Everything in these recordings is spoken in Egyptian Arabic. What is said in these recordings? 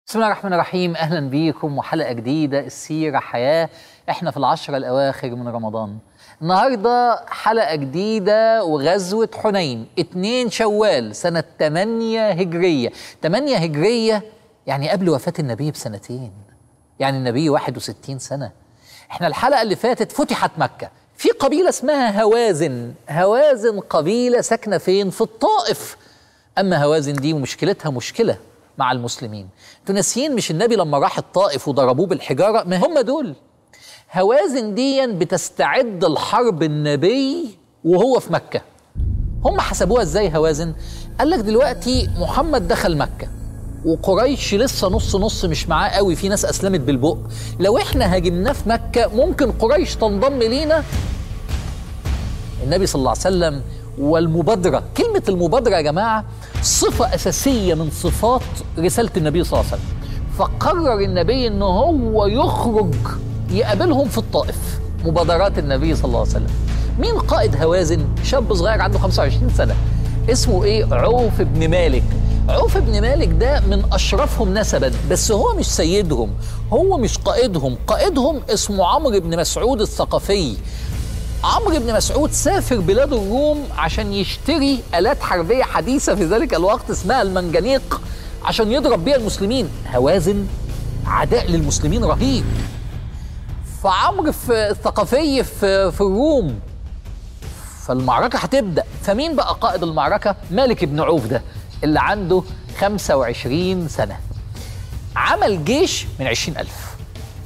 بسم الله الرحمن الرحيم اهلا بيكم وحلقه جديده السيره حياه احنا في العشره الاواخر من رمضان النهارده حلقه جديده وغزوه حنين 2 شوال سنه 8 هجريه 8 هجريه يعني قبل وفاه النبي بسنتين يعني النبي 61 سنه احنا الحلقه اللي فاتت فتحت مكه في قبيله اسمها هوازن هوازن قبيله ساكنه فين في الطائف اما هوازن دي ومشكلتها مشكله مع المسلمين انتوا ناسيين مش النبي لما راح الطائف وضربوه بالحجاره ما هم دول هوازن دي بتستعد لحرب النبي وهو في مكه هم حسبوها ازاي هوازن قال لك دلوقتي محمد دخل مكه وقريش لسه نص نص مش معاه قوي في ناس اسلمت بالبق لو احنا هاجمناه في مكه ممكن قريش تنضم لينا النبي صلى الله عليه وسلم والمبادرة كلمة المبادرة يا جماعة صفة أساسية من صفات رسالة النبي صلى الله عليه وسلم فقرر النبي أنه هو يخرج يقابلهم في الطائف مبادرات النبي صلى الله عليه وسلم مين قائد هوازن شاب صغير عنده 25 سنة اسمه ايه عوف بن مالك عوف بن مالك ده من اشرفهم نسبا بس هو مش سيدهم هو مش قائدهم قائدهم اسمه عمرو بن مسعود الثقفي عمرو بن مسعود سافر بلاد الروم عشان يشتري آلات حربية حديثة في ذلك الوقت اسمها المنجنيق عشان يضرب بيها المسلمين هوازن عداء للمسلمين رهيب فعمرو في الثقفي في, في الروم فالمعركة هتبدأ فمين بقى قائد المعركة مالك بن عوف ده اللي عنده 25 سنة عمل جيش من 20 ألف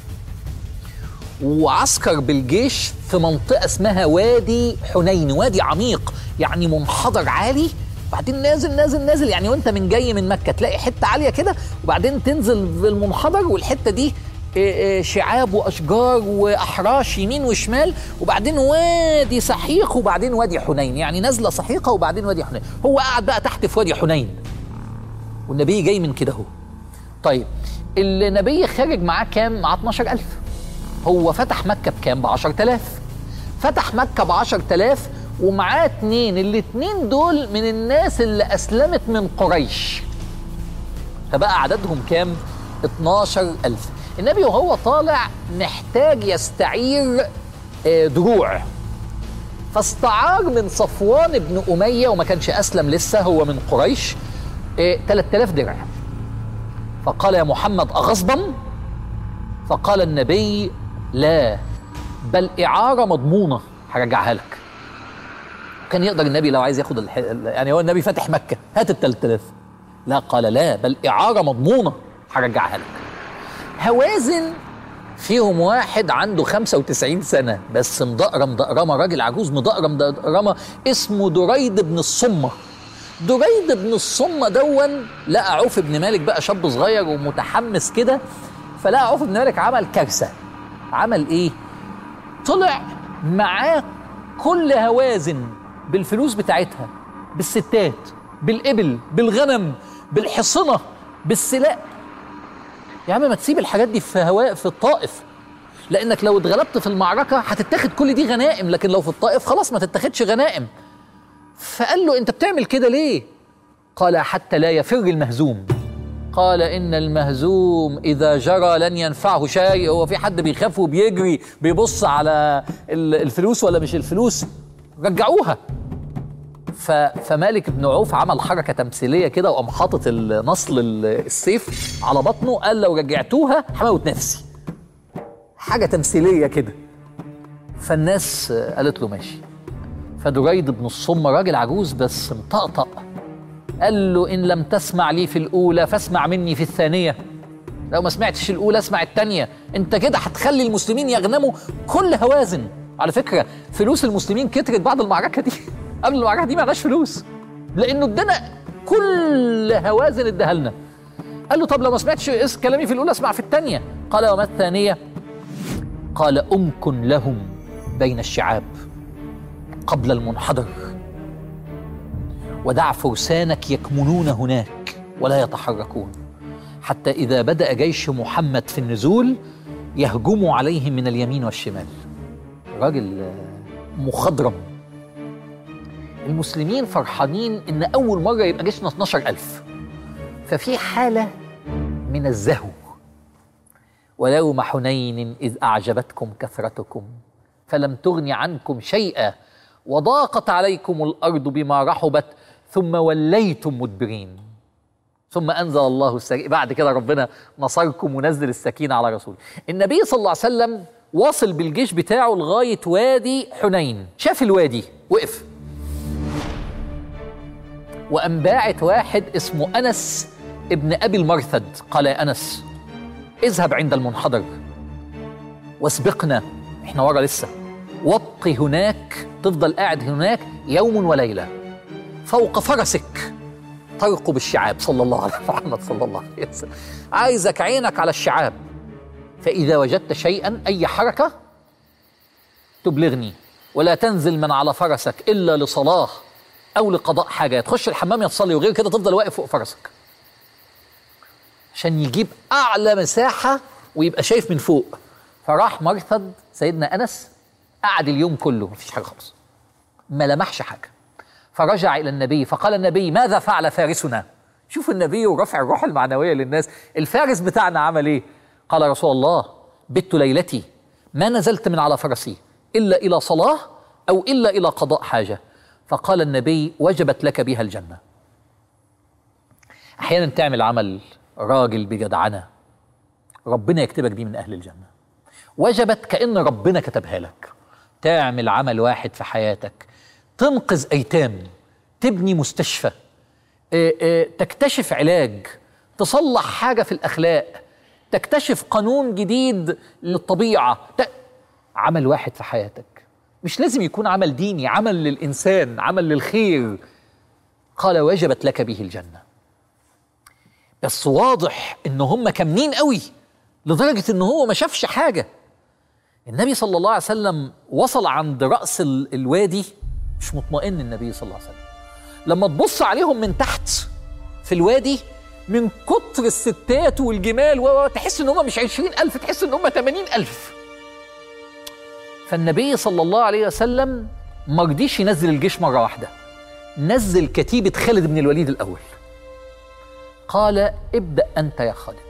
وعسكر بالجيش في منطقة اسمها وادي حنين وادي عميق يعني منحدر عالي بعدين نازل نازل نازل يعني وانت من جاي من مكة تلاقي حتة عالية كده وبعدين تنزل في المنحدر والحتة دي شعاب واشجار واحراش يمين وشمال وبعدين وادي سحيق وبعدين وادي حنين يعني نازله سحيقه وبعدين وادي حنين هو قاعد بقى تحت في وادي حنين والنبي جاي من كده اهو طيب النبي خارج معاه كام معاه 12000 هو فتح مكة بكام؟ ب 10000 فتح مكة ب 10000 ومعاه اتنين الاتنين دول من الناس اللي أسلمت من قريش فبقى عددهم كام؟ 12000 النبي وهو طالع محتاج يستعير دروع فاستعار من صفوان بن أمية وما كانش أسلم لسه هو من قريش 3000 درع فقال يا محمد أغصبا فقال النبي لا بل إعارة مضمونة هرجعها لك كان يقدر النبي لو عايز ياخد الح... يعني هو النبي فاتح مكة هات ال 3000 لا قال لا بل إعارة مضمونة هرجعها لك هوازن فيهم واحد عنده 95 سنة بس مدقرم مدقرمة راجل عجوز مدقرم مدقرمة اسمه دريد بن الصمة دريد بن الصمة دون لقى عوف بن مالك بقى شاب صغير ومتحمس كده فلقى عوف بن مالك عمل كارثه عمل ايه طلع معاه كل هوازن بالفلوس بتاعتها بالستات بالابل بالغنم بالحصنه بالسلاح يا عم ما تسيب الحاجات دي في هواء في الطائف لانك لو اتغلبت في المعركه هتتاخد كل دي غنائم لكن لو في الطائف خلاص ما تتاخدش غنائم فقال له انت بتعمل كده ليه قال حتى لا يفر المهزوم قال إن المهزوم إذا جرى لن ينفعه شيء هو في حد بيخاف وبيجري بيبص على الفلوس ولا مش الفلوس رجعوها فمالك بن عوف عمل حركة تمثيلية كده وقام حاطط نصل السيف على بطنه قال لو رجعتوها هموت نفسي حاجة تمثيلية كده فالناس قالت له ماشي فدريد بن الصمة راجل عجوز بس مطقطق قال له إن لم تسمع لي في الأولى فاسمع مني في الثانية لو ما سمعتش الأولى اسمع الثانية أنت كده هتخلي المسلمين يغنموا كل هوازن على فكرة فلوس المسلمين كترت بعد المعركة دي قبل المعركة دي معناش فلوس لأنه ادانا كل هوازن اداها لنا قال له طب لو ما سمعتش كلامي في الأولى اسمع في الثانية قال وما الثانية قال أمكن لهم بين الشعاب قبل المنحدر ودع فرسانك يكمنون هناك ولا يتحركون حتى إذا بدأ جيش محمد في النزول يهجموا عليهم من اليمين والشمال راجل مخضرم المسلمين فرحانين إن أول مرة يبقى جيشنا 12000 ففي حالة من الزهو ويوم حنين إذ أعجبتكم كثرتكم فلم تغن عنكم شيئا وضاقت عليكم الأرض بما رحبت ثم وليتم مدبرين ثم أنزل الله السكينة بعد كده ربنا نصركم ونزل السكينة على رسوله النبي صلى الله عليه وسلم واصل بالجيش بتاعه لغاية وادي حنين شاف الوادي وقف وقام باعت واحد اسمه أنس ابن أبي المرثد قال يا أنس اذهب عند المنحدر واسبقنا احنا ورا لسه وابق هناك تفضل قاعد هناك يوم وليلة فوق فرسك ترقب الشعاب صلى الله عليه محمد صلى الله عليه وسلم عايزك عينك على الشعاب فإذا وجدت شيئا أي حركة تبلغني ولا تنزل من على فرسك إلا لصلاة أو لقضاء حاجة تخش الحمام يتصلي وغير كده تفضل واقف فوق فرسك عشان يجيب أعلى مساحة ويبقى شايف من فوق فراح مرثد سيدنا أنس قعد اليوم كله مفيش حاجة خالص ما لمحش حاجة فرجع إلى النبي فقال النبي ماذا فعل فارسنا شوف النبي ورفع الروح المعنوية للناس الفارس بتاعنا عمل إيه قال رسول الله بت ليلتي ما نزلت من على فرسي إلا إلى صلاة أو إلا إلى قضاء حاجة فقال النبي وجبت لك بها الجنة أحيانا تعمل عمل راجل بجدعنة ربنا يكتبك بيه من أهل الجنة وجبت كأن ربنا كتبها لك تعمل عمل واحد في حياتك تنقذ أيتام تبني مستشفى اه اه تكتشف علاج تصلح حاجة في الأخلاق تكتشف قانون جديد للطبيعة ت... عمل واحد في حياتك مش لازم يكون عمل ديني عمل للإنسان عمل للخير قال وجبت لك به الجنة بس واضح ان هم كامنين قوي لدرجة ان هو ما شافش حاجة النبي صلى الله عليه وسلم وصل عند رأس ال- الوادي مش مطمئن النبي صلى الله عليه وسلم لما تبص عليهم من تحت في الوادي من كتر الستات والجمال و- و- تحس ان هم مش عشرين ألف تحس ان هم تمانين ألف فالنبي صلى الله عليه وسلم ما رضيش ينزل الجيش مرة واحدة نزل كتيبة خالد بن الوليد الأول قال ابدأ أنت يا خالد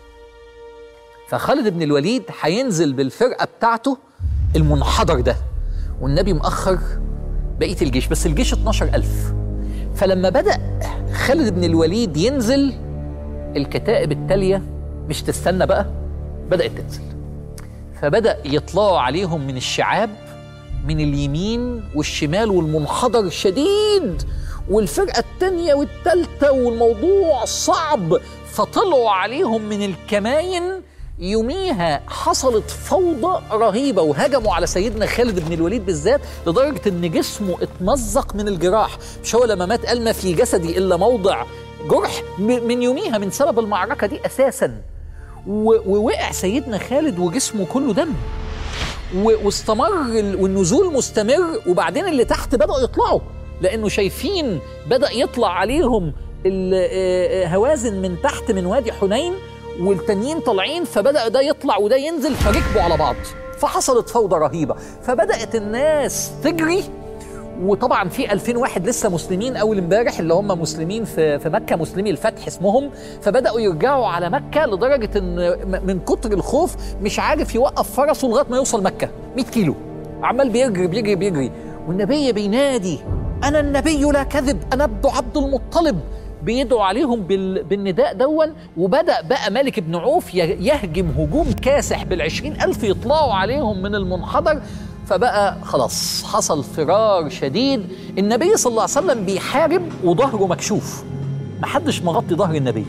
فخالد بن الوليد هينزل بالفرقة بتاعته المنحدر ده والنبي مأخر بقية الجيش بس الجيش 12 ألف فلما بدأ خالد بن الوليد ينزل الكتائب التالية مش تستنى بقى بدأت تنزل فبدأ يطلعوا عليهم من الشعاب من اليمين والشمال والمنحدر شديد والفرقة التانية والتالتة والموضوع صعب فطلعوا عليهم من الكماين يوميها حصلت فوضى رهيبة وهجموا على سيدنا خالد بن الوليد بالذات لدرجة ان جسمه اتمزق من الجراح مش هو لما مات قال ما في جسدي الا موضع جرح م- من يوميها من سبب المعركة دي اساسا و- ووقع سيدنا خالد وجسمه كله دم و- واستمر ال- والنزول مستمر وبعدين اللي تحت بدأوا يطلعوا لأنه شايفين بدأ يطلع عليهم ال- آه، آه، هوازن من تحت من وادي حنين والتانيين طالعين فبدأ ده يطلع وده ينزل فركبوا على بعض فحصلت فوضى رهيبة فبدأت الناس تجري وطبعا في 2000 واحد لسه مسلمين اول امبارح اللي هم مسلمين في في مكه مسلمي الفتح اسمهم فبداوا يرجعوا على مكه لدرجه ان م- من كتر الخوف مش عارف يوقف فرسه لغايه ما يوصل مكه 100 كيلو عمال بيجري بيجري بيجري والنبي بينادي انا النبي لا كذب انا ابن عبد المطلب بيدعوا عليهم بال... بالنداء دون وبدأ بقى مالك بن عوف ي- يهجم هجوم كاسح بالعشرين ألف يطلعوا عليهم من المنحدر فبقى خلاص حصل فرار شديد النبي صلى الله عليه وسلم بيحارب وظهره مكشوف محدش مغطي ظهر النبي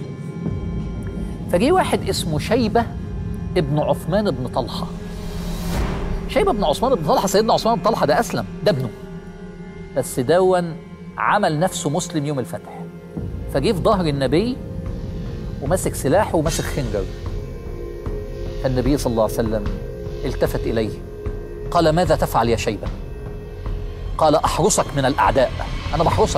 فجه واحد اسمه شيبة ابن عثمان بن طلحة شيبة بن عثمان بن طلحة سيدنا عثمان بن طلحة ده أسلم ده ابنه بس دون عمل نفسه مسلم يوم الفتح فجه في ظهر النبي وماسك سلاحه وماسك خنجر فالنبي صلى الله عليه وسلم التفت إليه قال ماذا تفعل يا شيبة قال أحرسك من الأعداء أنا بحرسك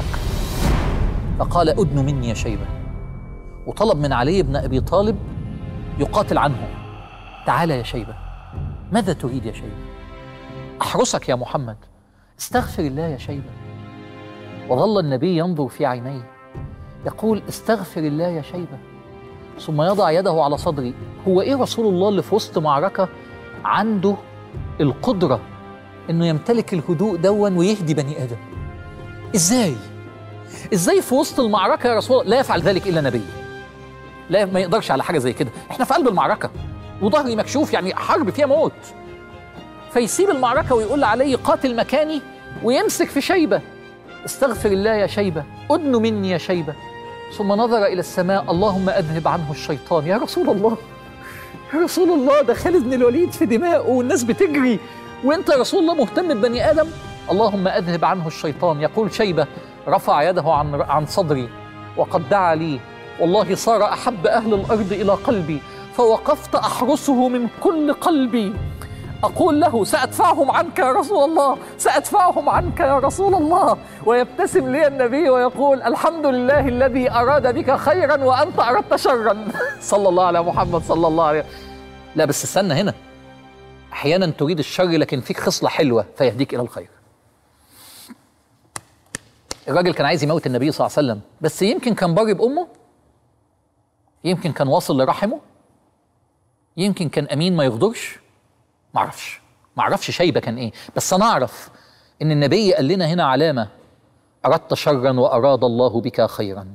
فقال أدن مني يا شيبة وطلب من علي بن أبي طالب يقاتل عنه تعال يا شيبة ماذا تريد يا شيبة أحرسك يا محمد استغفر الله يا شيبة وظل النبي ينظر في عينيه يقول استغفر الله يا شيبة ثم يضع يده على صدري هو ايه رسول الله اللي في وسط معركه عنده القدره انه يمتلك الهدوء دون ويهدي بني ادم ازاي ازاي في وسط المعركه يا رسول الله لا يفعل ذلك الا نبي لا ما يقدرش على حاجه زي كده احنا في قلب المعركه وظهري مكشوف يعني حرب فيها موت فيسيب المعركه ويقول لعلي قاتل مكاني ويمسك في شيبه استغفر الله يا شيبه ادن مني يا شيبه ثم نظر الى السماء اللهم اذهب عنه الشيطان يا رسول الله يا رسول الله ده خالد بن الوليد في دماءه والناس بتجري وانت يا رسول الله مهتم ببني ادم اللهم اذهب عنه الشيطان يقول شيبه رفع يده عن عن صدري وقد دعا لي والله صار احب اهل الارض الى قلبي فوقفت احرسه من كل قلبي اقول له سادفعهم عنك يا رسول الله سادفعهم عنك يا رسول الله ويبتسم لي النبي ويقول الحمد لله الذي اراد بك خيرا وانت اردت شرا صلى الله على محمد صلى الله عليه لا بس استنى هنا احيانا تريد الشر لكن فيك خصله حلوه فيهديك الى الخير الراجل كان عايز يموت النبي صلى الله عليه وسلم بس يمكن كان بر بامه يمكن كان واصل لرحمه يمكن كان امين ما يغدرش معرفش معرفش شيبه كان ايه بس انا اعرف ان النبي قال لنا هنا علامه اردت شرا واراد الله بك خيرا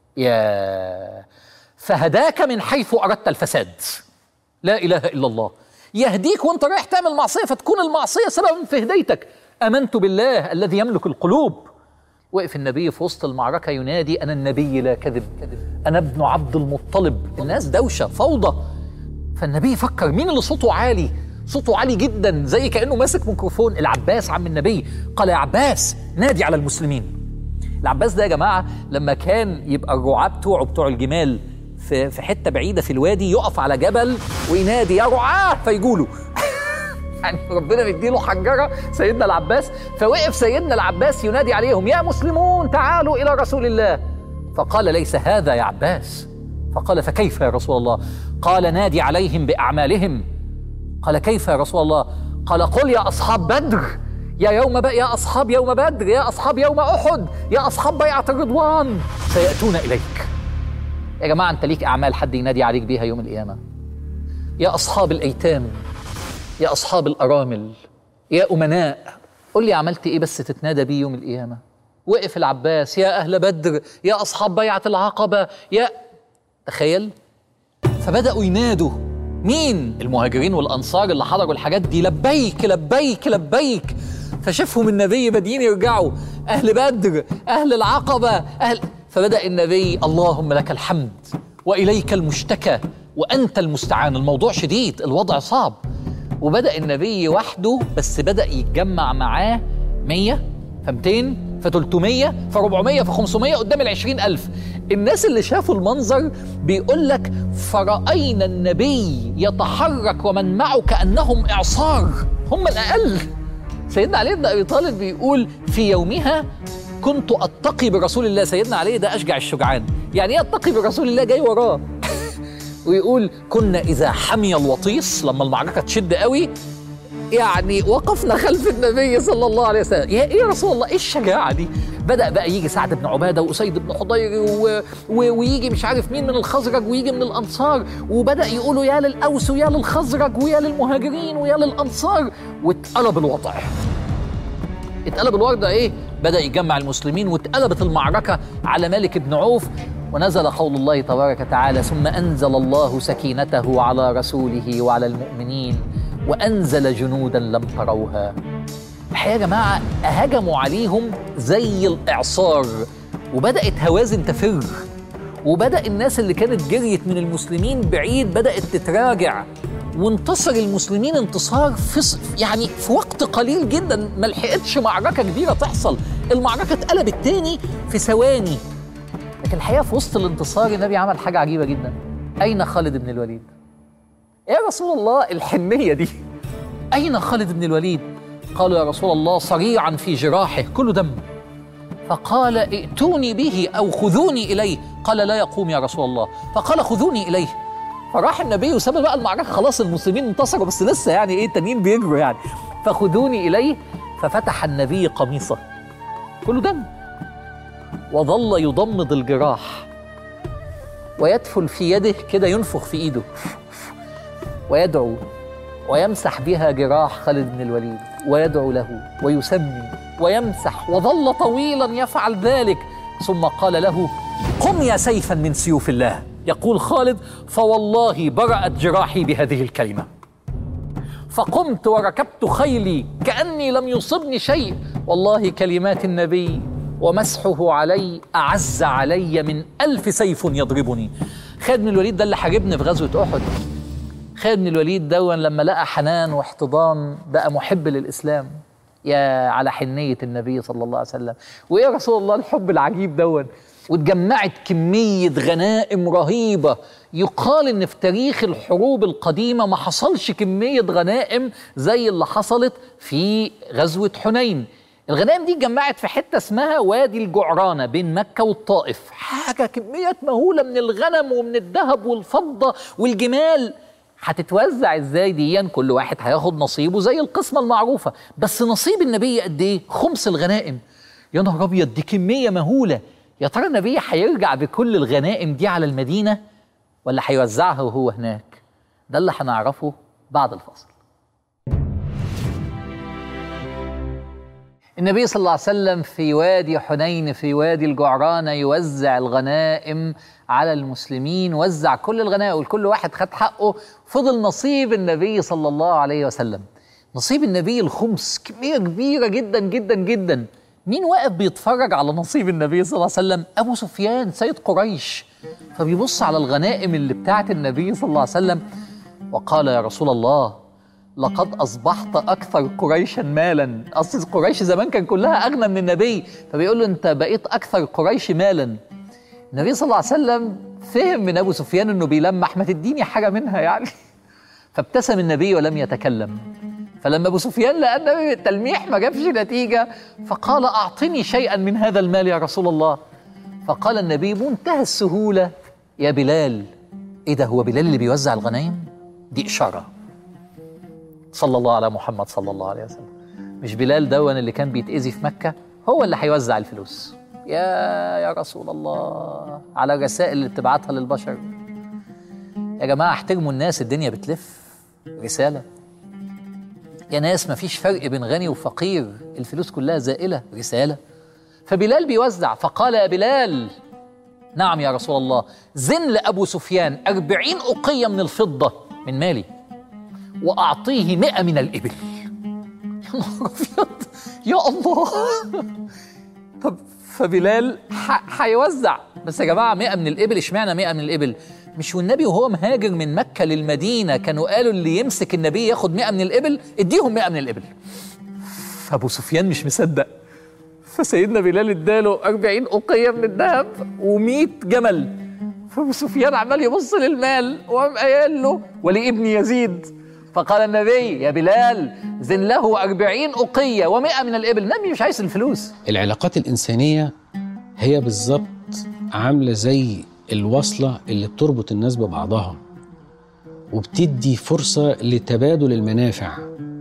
يا فهداك من حيث اردت الفساد لا اله الا الله يهديك وانت رايح تعمل معصيه فتكون المعصيه سببا في هدايتك امنت بالله الذي يملك القلوب وقف النبي في وسط المعركه ينادي انا النبي لا كذب انا ابن عبد المطلب الناس دوشه فوضى فالنبي فكر مين اللي صوته عالي صوته عالي جدا زي كانه ماسك ميكروفون العباس عم النبي قال يا عباس نادي على المسلمين العباس ده يا جماعه لما كان يبقى الرعاة بتوعه بتوع الجمال في في حته بعيده في الوادي يقف على جبل وينادي يا رعاة فيقولوا يعني ربنا مديله حجره سيدنا العباس فوقف سيدنا العباس ينادي عليهم يا مسلمون تعالوا الى رسول الله فقال ليس هذا يا عباس فقال فكيف يا رسول الله قال نادي عليهم باعمالهم قال كيف يا رسول الله قال قل يا اصحاب بدر يا يوم ب... يا اصحاب يوم بدر يا اصحاب يوم احد يا اصحاب بيعه الرضوان سياتون اليك يا جماعه انت ليك اعمال حد ينادي عليك بيها يوم القيامه يا اصحاب الايتام يا اصحاب الارامل يا امناء قل لي عملت ايه بس تتنادى بيه يوم القيامه وقف العباس يا اهل بدر يا اصحاب بيعه العقبه يا تخيل فبداوا ينادوا مين المهاجرين والانصار اللي حضروا الحاجات دي لبيك لبيك لبيك فشافهم النبي بادئين يرجعوا اهل بدر اهل العقبه اهل فبدا النبي اللهم لك الحمد واليك المشتكى وانت المستعان الموضوع شديد الوضع صعب وبدا النبي وحده بس بدا يتجمع معاه 100 ف 200 ف 300 ف 400 ف 500 قدام ال 20000 الناس اللي شافوا المنظر بيقول لك فرأينا النبي يتحرك ومن معه كأنهم إعصار هم الأقل سيدنا علي بن أبي طالب بيقول في يومها كنت أتقي برسول الله سيدنا علي ده أشجع الشجعان يعني إيه أتقي برسول الله جاي وراه ويقول كنا إذا حمي الوطيس لما المعركة تشد قوي يعني وقفنا خلف النبي صلى الله عليه وسلم يا ايه يا رسول الله ايه الشجاعه دي بدا بقى يجي سعد بن عباده واسيد بن حضير و... و... ويجي مش عارف مين من الخزرج ويجي من الانصار وبدا يقولوا يا للاوس ويا للخزرج ويا للمهاجرين ويا للانصار واتقلب الوضع اتقلب الوضع ايه بدا يجمع المسلمين واتقلبت المعركه على مالك بن عوف ونزل قول الله تبارك وتعالى ثم انزل الله سكينته على رسوله وعلى المؤمنين وانزل جنودا لم تروها الحقيقه يا جماعه هجموا عليهم زي الاعصار وبدات هوازن تفر وبدا الناس اللي كانت جريت من المسلمين بعيد بدات تتراجع وانتصر المسلمين انتصار في يعني في وقت قليل جدا ما لحقتش معركه كبيره تحصل المعركه اتقلبت تاني في ثواني لكن الحقيقه في وسط الانتصار النبي عمل حاجه عجيبه جدا اين خالد بن الوليد يا رسول الله الحنية دي أين خالد بن الوليد؟ قالوا يا رسول الله صريعا في جراحه كله دم فقال ائتوني به أو خذوني إليه قال لا يقوم يا رسول الله فقال خذوني إليه فراح النبي وساب بقى المعركة خلاص المسلمين انتصروا بس لسه يعني إيه التانيين بيجروا يعني فخذوني إليه ففتح النبي قميصه كله دم وظل يضمد الجراح ويدفل في يده كده ينفخ في ايده ويدعو ويمسح بها جراح خالد بن الوليد ويدعو له ويسمي ويمسح وظل طويلا يفعل ذلك ثم قال له قم يا سيفا من سيوف الله يقول خالد فوالله برأت جراحي بهذه الكلمة فقمت وركبت خيلي كأني لم يصبني شيء والله كلمات النبي ومسحه علي أعز علي من ألف سيف يضربني خالد بن الوليد ده اللي حاربني في غزوة أحد خالد بن الوليد دون لما لقى حنان واحتضان بقى محب للإسلام يا على حنية النبي صلى الله عليه وسلم وإيه رسول الله الحب العجيب دون واتجمعت كمية غنائم رهيبة يقال إن في تاريخ الحروب القديمة ما حصلش كمية غنائم زي اللي حصلت في غزوة حنين الغنائم دي اتجمعت في حتة اسمها وادي الجعرانة بين مكة والطائف حاجة كميات مهولة من الغنم ومن الذهب والفضة والجمال هتتوزع ازاي ديا كل واحد هياخد نصيبه زي القسمة المعروفة بس نصيب النبي قد ايه خمس الغنائم يا نهار ابيض دي كمية مهولة يا ترى النبي هيرجع بكل الغنائم دي على المدينة ولا هيوزعها وهو هناك ده اللي هنعرفه بعد الفاصل النبي صلى الله عليه وسلم في وادي حنين في وادي الجعرانة يوزع الغنائم على المسلمين وزع كل الغنائم وكل واحد خد حقه فضل نصيب النبي صلى الله عليه وسلم نصيب النبي الخمس كمية كبيرة جدا جدا جدا مين واقف بيتفرج على نصيب النبي صلى الله عليه وسلم أبو سفيان سيد قريش فبيبص على الغنائم اللي بتاعت النبي صلى الله عليه وسلم وقال يا رسول الله لقد أصبحت أكثر قريشا مالا أصل قريش زمان كان كلها أغنى من النبي فبيقول له أنت بقيت أكثر قريش مالا النبي صلى الله عليه وسلم فهم من أبو سفيان أنه بيلمح ما تديني حاجة منها يعني فابتسم النبي ولم يتكلم فلما ابو سفيان لقى النبي التلميح ما جابش نتيجه فقال اعطني شيئا من هذا المال يا رسول الله فقال النبي منتهى السهوله يا بلال ايه ده هو بلال اللي بيوزع الغنايم دي اشاره صلى الله على محمد صلى الله عليه وسلم مش بلال دون اللي كان بيتأذي في مكة هو اللي هيوزع الفلوس يا يا رسول الله على الرسائل اللي بتبعتها للبشر يا جماعة احترموا الناس الدنيا بتلف رسالة يا ناس مفيش فرق بين غني وفقير الفلوس كلها زائلة رسالة فبلال بيوزع فقال يا بلال نعم يا رسول الله زن لأبو سفيان أربعين أقية من الفضة من مالي وأعطيه مئة من الإبل يا نهار أبيض يا الله طب فبلال هيوزع بس يا جماعة مئة من الإبل اشمعنى مئة من الإبل مش والنبي وهو مهاجر من مكة للمدينة كانوا قالوا اللي يمسك النبي ياخد مئة من الإبل اديهم مئة من الإبل فأبو سفيان مش مصدق فسيدنا بلال اداله أربعين أقية من الذهب ومئة جمل فأبو سفيان عمال يبص للمال وقام قايل له ولابن يزيد فقال النبي يا بلال زن له أربعين أقية ومئة من الإبل النبي مش عايز الفلوس العلاقات الإنسانية هي بالظبط عاملة زي الوصلة اللي بتربط الناس ببعضها وبتدي فرصة لتبادل المنافع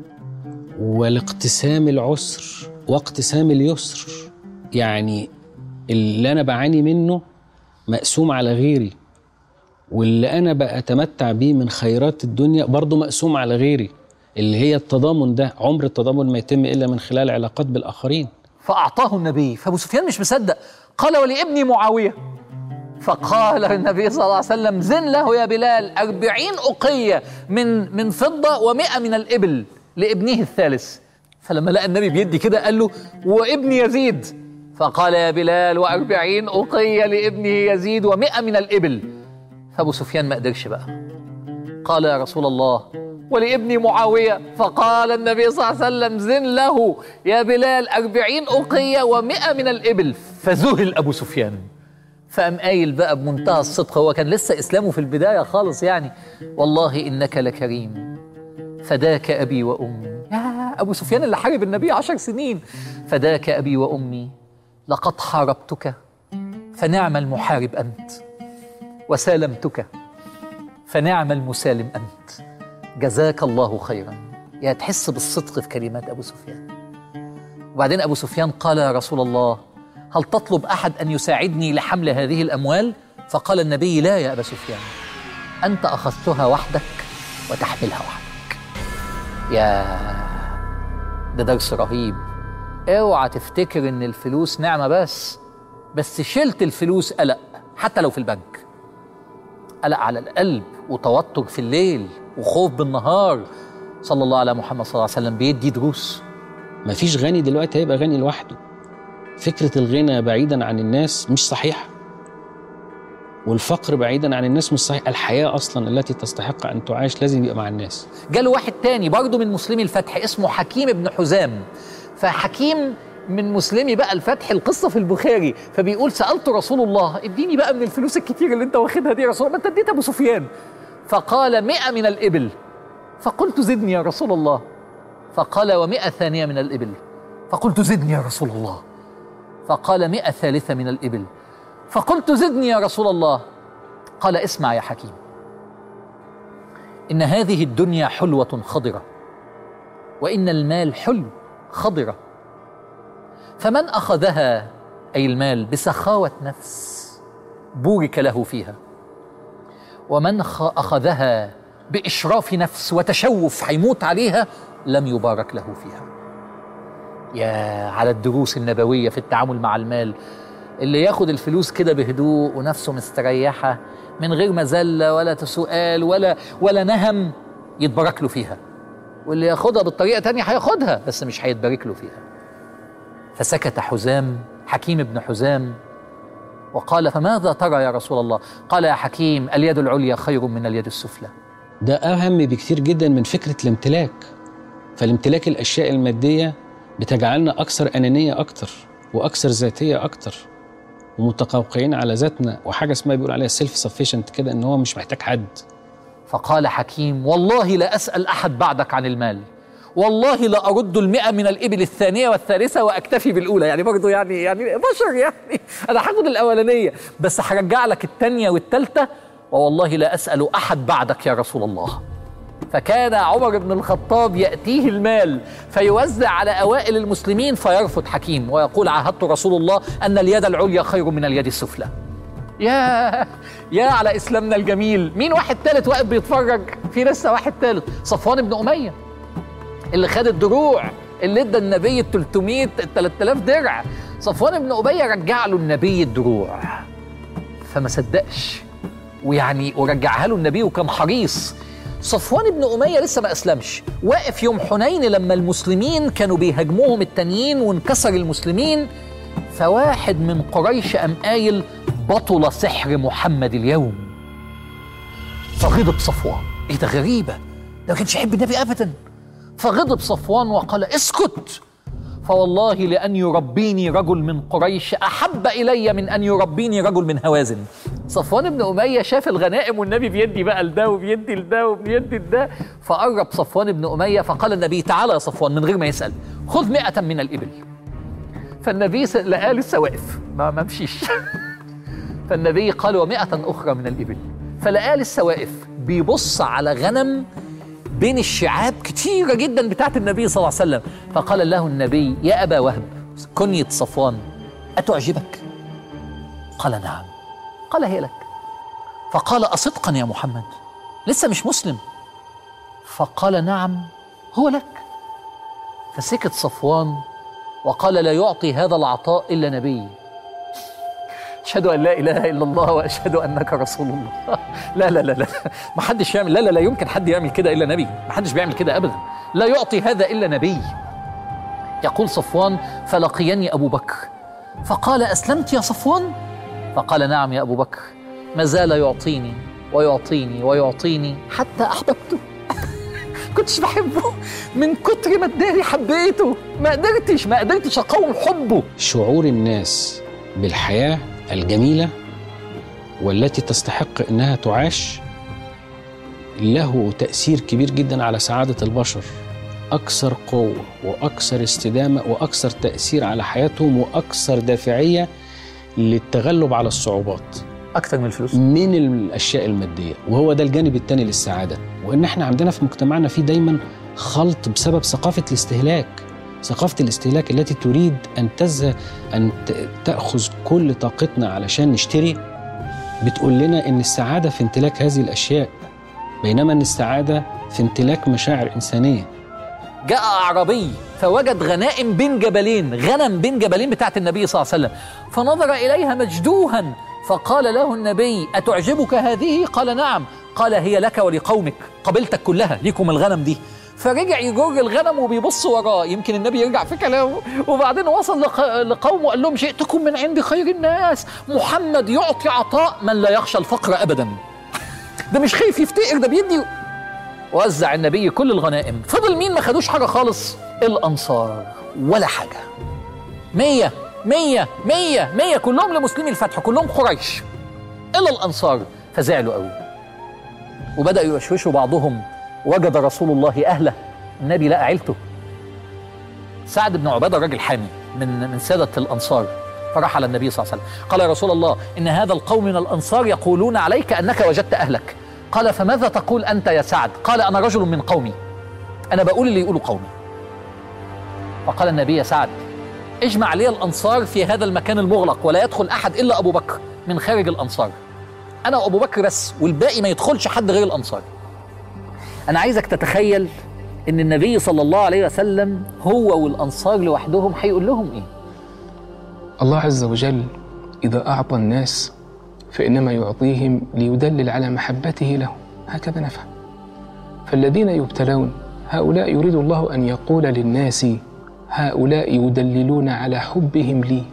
والاقتسام العسر واقتسام اليسر يعني اللي أنا بعاني منه مقسوم على غيري واللي أنا بأتمتع بيه من خيرات الدنيا برضه مقسوم على غيري اللي هي التضامن ده عمر التضامن ما يتم إلا من خلال علاقات بالآخرين فأعطاه النبي فأبو سفيان مش مصدق قال ولابني معاوية فقال النبي صلى الله عليه وسلم زن له يا بلال أربعين أقية من من فضة ومئة من الإبل لابنه الثالث فلما لقى النبي بيدي كده قال له وابن يزيد فقال يا بلال وأربعين أقية لابنه يزيد ومئة من الإبل فأبو سفيان ما قدرش بقى قال يا رسول الله ولابني معاوية فقال النبي صلى الله عليه وسلم زن له يا بلال أربعين أقية ومئة من الإبل فذهل أبو سفيان فقام قايل بقى بمنتهى الصدق هو كان لسه إسلامه في البداية خالص يعني والله إنك لكريم فداك أبي وأمي يا أبو سفيان اللي حارب النبي عشر سنين فداك أبي وأمي لقد حاربتك فنعم المحارب أنت وسالمتك فنعم المسالم أنت جزاك الله خيرا يا تحس بالصدق في كلمات أبو سفيان وبعدين أبو سفيان قال يا رسول الله هل تطلب أحد أن يساعدني لحمل هذه الأموال فقال النبي لا يا ابا سفيان انت اخذتها وحدك وتحملها وحدك يا ده درس رهيب اوعى تفتكر ان الفلوس نعمه بس بس شلت الفلوس قلق حتى لو في البنك قلق على القلب وتوتر في الليل وخوف بالنهار صلى الله على محمد صلى الله عليه وسلم بيدي دروس مفيش غني دلوقتي هيبقى غني لوحده فكرة الغنى بعيدا عن الناس مش صحيحة والفقر بعيدا عن الناس مش صحيح الحياة أصلا التي تستحق أن تعاش لازم يبقى مع الناس جاله واحد تاني برضه من مسلمي الفتح اسمه حكيم بن حزام فحكيم من مسلمي بقى الفتح القصة في البخاري فبيقول سألت رسول الله اديني بقى من الفلوس الكتير اللي انت واخدها دي يا رسول الله ما انت اديت ابو سفيان فقال مئة من الإبل فقلت زدني يا رسول الله فقال ومئة ثانية من الإبل فقلت زدني يا رسول الله فقال مئة ثالثة من الإبل فقلت زدني يا رسول الله قال اسمع يا حكيم إن هذه الدنيا حلوة خضرة وإن المال حلو خضرة فمن أخذها أي المال بسخاوة نفس بورك له فيها ومن أخذها بإشراف نفس وتشوف هيموت عليها لم يبارك له فيها يا على الدروس النبوية في التعامل مع المال اللي ياخد الفلوس كده بهدوء ونفسه مستريحة من غير مذلة ولا سؤال ولا ولا نهم يتبارك له فيها واللي ياخدها بالطريقة تانية هياخدها بس مش هيتبارك له فيها فسكت حزام حكيم بن حزام وقال فماذا ترى يا رسول الله قال يا حكيم اليد العليا خير من اليد السفلى ده أهم بكثير جدا من فكرة الامتلاك فالامتلاك الأشياء المادية بتجعلنا أكثر أنانية أكتر وأكثر ذاتية أكتر ومتقوقعين على ذاتنا وحاجة اسمها بيقول عليها سيلف سفيشنت كده إن هو مش محتاج حد فقال حكيم والله لا أسأل أحد بعدك عن المال والله لا أرد المئة من الإبل الثانية والثالثة وأكتفي بالأولى يعني برضه يعني يعني بشر يعني أنا هاخد الأولانية بس هرجع لك الثانية والثالثة ووالله لا أسأل أحد بعدك يا رسول الله فكان عمر بن الخطاب يأتيه المال فيوزع على أوائل المسلمين فيرفض حكيم ويقول عاهدت رسول الله أن اليد العليا خير من اليد السفلى يا يا على إسلامنا الجميل مين واحد ثالث واقف بيتفرج في لسه واحد ثالث صفوان بن أمية اللي خد الدروع اللي ادى النبي ال 300 ال 3000 درع صفوان بن أبي رجع له النبي الدروع فما صدقش ويعني ورجعها له النبي وكان حريص صفوان بن أمية لسه ما أسلمش واقف يوم حنين لما المسلمين كانوا بيهاجموهم التانيين وانكسر المسلمين فواحد من قريش قام قايل بطل سحر محمد اليوم فغضب صفوان ايه ده غريبة ده ما كانش يحب النبي أبدا فغضب صفوان وقال اسكت فوالله لأن يربيني رجل من قريش أحب إلي من أن يربيني رجل من هوازن صفوان بن أمية شاف الغنائم والنبي بيدي بقى لده وبيدي لده وبيدي لده فقرب صفوان بن أمية فقال النبي تعالى يا صفوان من غير ما يسأل خذ مئة من الإبل فالنبي لقاه لسه واقف ما ما مشيش فالنبي قال ومئة أخرى من الإبل فلقاه لسه واقف بيبص على غنم بين الشعاب كتيرة جدا بتاعت النبي صلى الله عليه وسلم فقال له النبي يا أبا وهب كنية صفوان أتعجبك؟ قال نعم قال هي لك فقال أصدقا يا محمد لسه مش مسلم فقال نعم هو لك فسكت صفوان وقال لا يعطي هذا العطاء إلا نبي أشهد أن لا إله إلا الله وأشهد أنك رسول الله لا لا لا لا ما حدش يعمل لا لا لا يمكن حد يعمل كده إلا نبي ما حدش بيعمل كده أبدا لا يعطي هذا إلا نبي يقول صفوان فلقيني أبو بكر فقال أسلمت يا صفوان فقال نعم يا أبو بكر ما زال يعطيني ويعطيني ويعطيني حتى أحببته كنتش بحبه من كتر ما اداني حبيته ما قدرتش ما قدرتش اقاوم حبه شعور الناس بالحياة الجميلة والتي تستحق انها تعاش له تأثير كبير جدا على سعادة البشر أكثر قوة وأكثر استدامة وأكثر تأثير على حياتهم وأكثر دافعية للتغلب على الصعوبات اكتر من الفلوس من الاشياء الماديه وهو ده الجانب الثاني للسعاده وان احنا عندنا في مجتمعنا في دايما خلط بسبب ثقافه الاستهلاك ثقافه الاستهلاك التي تريد ان تز ان ت- تاخذ كل طاقتنا علشان نشتري بتقول لنا ان السعاده في امتلاك هذه الاشياء بينما ان السعاده في امتلاك مشاعر انسانيه جاء أعرابي فوجد غنائم بين جبلين غنم بين جبلين بتاعت النبي صلى الله عليه وسلم فنظر إليها مجدوها فقال له النبي أتعجبك هذه؟ قال نعم قال هي لك ولقومك قبيلتك كلها ليكم الغنم دي فرجع يجر الغنم وبيبص وراه يمكن النبي يرجع في كلامه وبعدين وصل لق- لقومه قال لهم جئتكم من عند خير الناس محمد يعطي عطاء من لا يخشى الفقر أبدا ده مش خايف يفتقر ده بيدي وزع النبي كل الغنائم فضل مين ما خدوش حاجة خالص الأنصار ولا حاجة مية مية مية مية كلهم لمسلمي الفتح كلهم قريش إلا الأنصار فزعلوا قوي وبدأوا يوشوشوا بعضهم وجد رسول الله أهله النبي لقى عيلته سعد بن عبادة راجل حامي من من سادة الأنصار فراح على النبي صلى الله عليه وسلم قال يا رسول الله إن هذا القوم من الأنصار يقولون عليك أنك وجدت أهلك قال فماذا تقول أنت يا سعد قال أنا رجل من قومي أنا بقول اللي يقولوا قومي فقال النبي يا سعد اجمع لي الأنصار في هذا المكان المغلق ولا يدخل أحد إلا أبو بكر من خارج الأنصار أنا وأبو بكر بس والباقي ما يدخلش حد غير الأنصار أنا عايزك تتخيل إن النبي صلى الله عليه وسلم هو والأنصار لوحدهم هيقول لهم إيه الله عز وجل إذا أعطى الناس فإنما يعطيهم ليدلل على محبته له هكذا نفهم فالذين يبتلون هؤلاء يريد الله أن يقول للناس هؤلاء يدللون على حبهم لي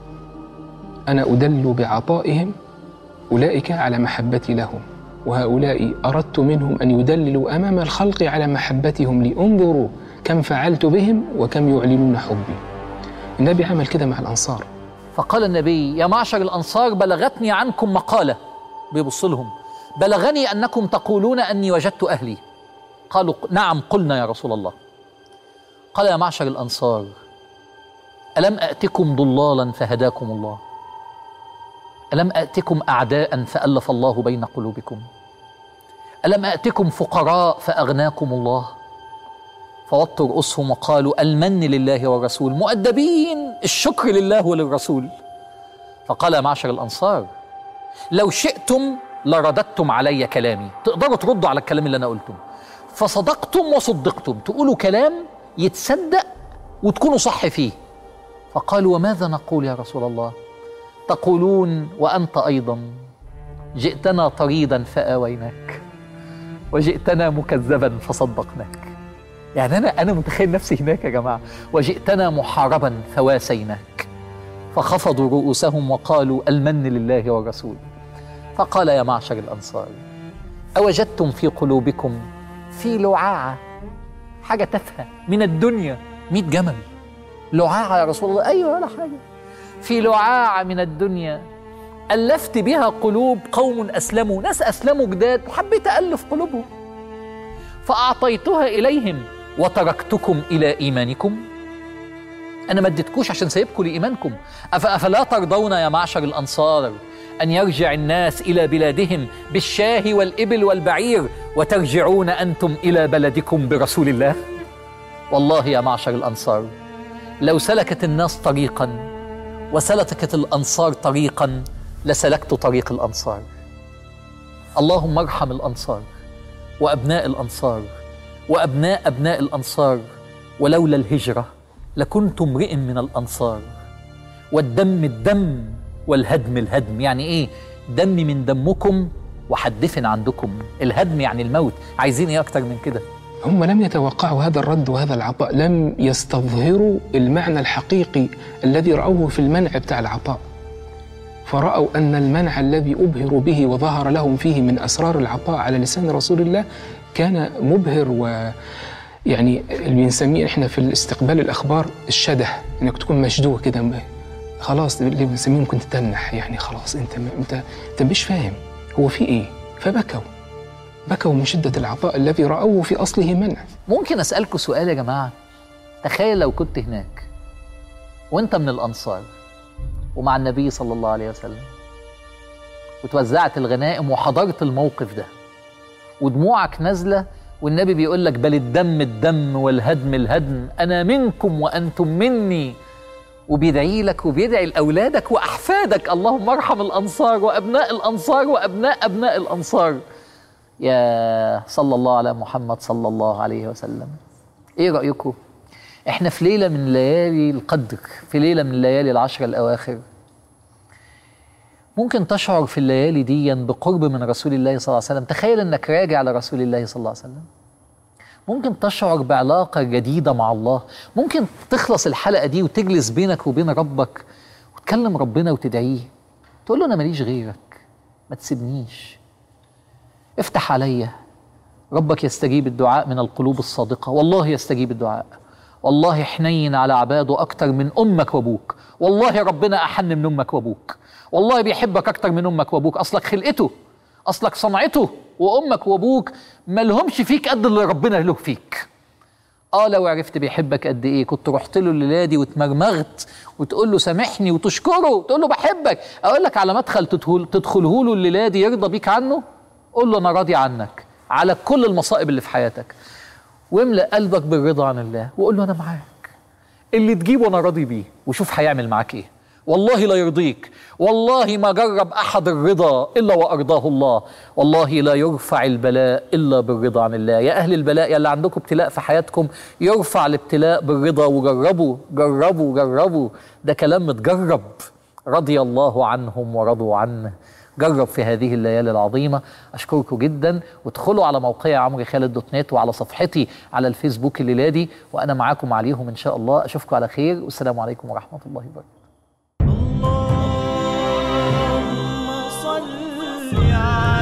أنا أدل بعطائهم أولئك على محبتي لهم وهؤلاء أردت منهم أن يدللوا أمام الخلق على محبتهم لي انظروا كم فعلت بهم وكم يعلنون حبي النبي عمل كده مع الأنصار فقال النبي يا معشر الأنصار بلغتني عنكم مقالة بيبص لهم بلغني أنكم تقولون أني وجدت أهلي قالوا نعم قلنا يا رسول الله قال يا معشر الأنصار ألم أأتكم ضلالا فهداكم الله ألم أأتكم أعداء فألف الله بين قلوبكم ألم أأتكم فقراء فأغناكم الله فوطوا رؤوسهم وقالوا المن لله والرسول مؤدبين الشكر لله وللرسول فقال يا معشر الأنصار لو شئتم لرددتم علي كلامي تقدروا تردوا على الكلام اللي أنا قلته فصدقتم وصدقتم تقولوا كلام يتصدق وتكونوا صح فيه فقالوا وماذا نقول يا رسول الله تقولون وأنت أيضا جئتنا طريدا فآويناك وجئتنا مكذبا فصدقناك يعني انا انا متخيل نفسي هناك يا جماعه وجئتنا محاربا فواسيناك فخفضوا رؤوسهم وقالوا المن لله والرسول فقال يا معشر الانصار اوجدتم في قلوبكم في لعاعه حاجه تافهه من الدنيا مئة جمل لعاعه يا رسول الله ايوه ولا حاجه في لعاعه من الدنيا الفت بها قلوب قوم اسلموا ناس اسلموا جداد وحبيت الف قلوبهم فأعطيتها إليهم وتركتكم إلى إيمانكم أنا ما اديتكوش عشان سايبكم لإيمانكم أف أفلا ترضون يا معشر الأنصار أن يرجع الناس إلى بلادهم بالشاه والإبل والبعير وترجعون أنتم إلى بلدكم برسول الله والله يا معشر الأنصار لو سلكت الناس طريقا وسلكت الأنصار طريقا لسلكت طريق الأنصار اللهم ارحم الأنصار وابناء الانصار وابناء ابناء الانصار ولولا الهجره لكنت امرئ من الانصار والدم الدم والهدم الهدم يعني ايه دم من دمكم وحدفن عندكم الهدم يعني الموت عايزين ايه اكتر من كده هم لم يتوقعوا هذا الرد وهذا العطاء لم يستظهروا المعنى الحقيقي الذي رأوه في المنع بتاع العطاء فرأوا أن المنع الذي أبهروا به وظهر لهم فيه من أسرار العطاء على لسان رسول الله كان مبهر و يعني اللي بنسميه احنا في الاستقبال الاخبار الشده انك تكون مشدوه كده م- خلاص اللي بنسميه ممكن تتنح يعني خلاص انت انت انت مش فاهم هو في ايه فبكوا بكوا من شده العطاء الذي راوه في اصله منع ممكن اسالكم سؤال يا جماعه تخيل لو كنت هناك وانت من الانصار ومع النبي صلى الله عليه وسلم وتوزعت الغنائم وحضرت الموقف ده ودموعك نازله والنبي بيقول لك بل الدم الدم والهدم الهدم انا منكم وانتم مني وبيدعي لك وبيدعي لاولادك واحفادك اللهم ارحم الانصار وابناء الانصار وابناء ابناء الانصار يا صلى الله على محمد صلى الله عليه وسلم ايه رايكم احنا في ليله من ليالي القدر في ليله من ليالي العشر الاواخر ممكن تشعر في الليالي دي بقرب من رسول الله صلى الله عليه وسلم تخيل انك راجع لرسول الله صلى الله عليه وسلم ممكن تشعر بعلاقة جديدة مع الله ممكن تخلص الحلقة دي وتجلس بينك وبين ربك وتكلم ربنا وتدعيه تقول له أنا ماليش غيرك ما تسيبنيش افتح عليا ربك يستجيب الدعاء من القلوب الصادقة والله يستجيب الدعاء والله حنين على عباده أكتر من أمك وأبوك والله ربنا أحن من أمك وأبوك والله بيحبك أكتر من أمك وأبوك أصلك خلقته أصلك صنعته وأمك وأبوك ملهمش فيك قد اللي ربنا له فيك اه لو عرفت بيحبك قد ايه كنت رحت له الليله دي واتمرمغت وتقول له سامحني وتشكره تقول له بحبك اقول لك على مدخل تدخل تدخله له الليله دي يرضى بيك عنه قول له انا راضي عنك على كل المصائب اللي في حياتك واملأ قلبك بالرضا عن الله وقول له انا معاك اللي تجيبه انا راضي بيه وشوف هيعمل معاك ايه والله لا يرضيك والله ما جرب احد الرضا الا وارضاه الله والله لا يرفع البلاء الا بالرضا عن الله يا اهل البلاء يا اللي عندكم ابتلاء في حياتكم يرفع الابتلاء بالرضا وجربوا جربوا جربوا ده كلام متجرب رضي الله عنهم ورضوا عنه جرب في هذه الليالي العظيمة أشكركم جدا وادخلوا على موقعي عمرو خالد دوت نت وعلى صفحتي على الفيسبوك الليلة دي وأنا معاكم عليهم إن شاء الله أشوفكم على خير والسلام عليكم ورحمة الله وبركاته اللهم صل على